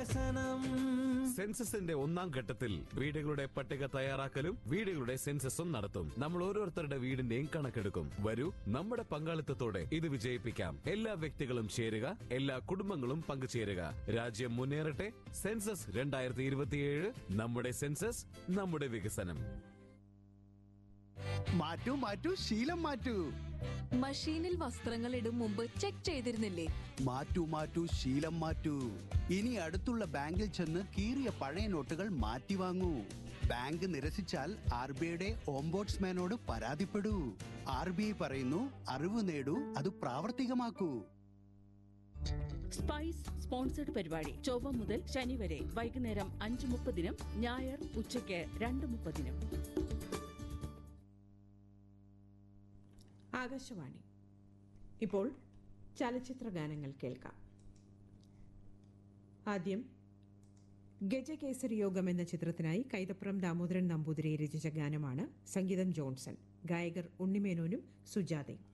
വികസനം സെൻസസിന്റെ ഒന്നാം ഘട്ടത്തിൽ വീടുകളുടെ പട്ടിക തയ്യാറാക്കലും വീടുകളുടെ സെൻസസും നടത്തും നമ്മൾ ഓരോരുത്തരുടെ വീടിന്റെയും കണക്കെടുക്കും വരൂ നമ്മുടെ പങ്കാളിത്തത്തോടെ ഇത് വിജയിപ്പിക്കാം എല്ലാ വ്യക്തികളും ചേരുക എല്ലാ കുടുംബങ്ങളും പങ്കുചേരുക രാജ്യം മുന്നേറട്ടെ സെൻസസ് രണ്ടായിരത്തി ഇരുപത്തിയേഴ് നമ്മുടെ സെൻസസ് നമ്മുടെ വികസനം മാറ്റൂ മാറ്റൂ ശീലം മാറ്റൂ മഷീനിൽ വസ്ത്രങ്ങൾ ഇടും മുമ്പ് ചെക്ക് ചെയ്തിരുന്നില്ലേ മാറ്റൂ മാറ്റൂ ശീലം മാറ്റൂ ഇനി അടുത്തുള്ള ബാങ്കിൽ ചെന്ന് കീറിയ പഴയ നോട്ടുകൾ മാറ്റി വാങ്ങൂ ബാങ്ക് നിരസിച്ചാൽ ആർ ബി ഐയുടെ ഓംബോട്സ്മാനോട് പരാതിപ്പെടൂ ആർ ബി ഐ പറയുന്നു അറിവ് നേടൂ അത് പ്രാവർത്തികമാക്കൂ സ്പൈസ് സ്പോൺസർഡ് പരിപാടി ചൊവ്വ മുതൽ ശനി വരെ വൈകുന്നേരം അഞ്ച് മുപ്പതിനും ഞായർ ഉച്ചയ്ക്ക് രണ്ട് മുപ്പതിനും ആകാശവാണി ഇപ്പോൾ ചലച്ചിത്ര ഗാനങ്ങൾ കേൾക്കാം ആദ്യം ഗജകേസരി യോഗം എന്ന ചിത്രത്തിനായി കൈതപ്രം ദാമോദരൻ നമ്പൂതിരി രചിച്ച ഗാനമാണ് സംഗീതം ജോൺസൺ ഗായകർ ഉണ്ണിമേനോനും സുജാതയും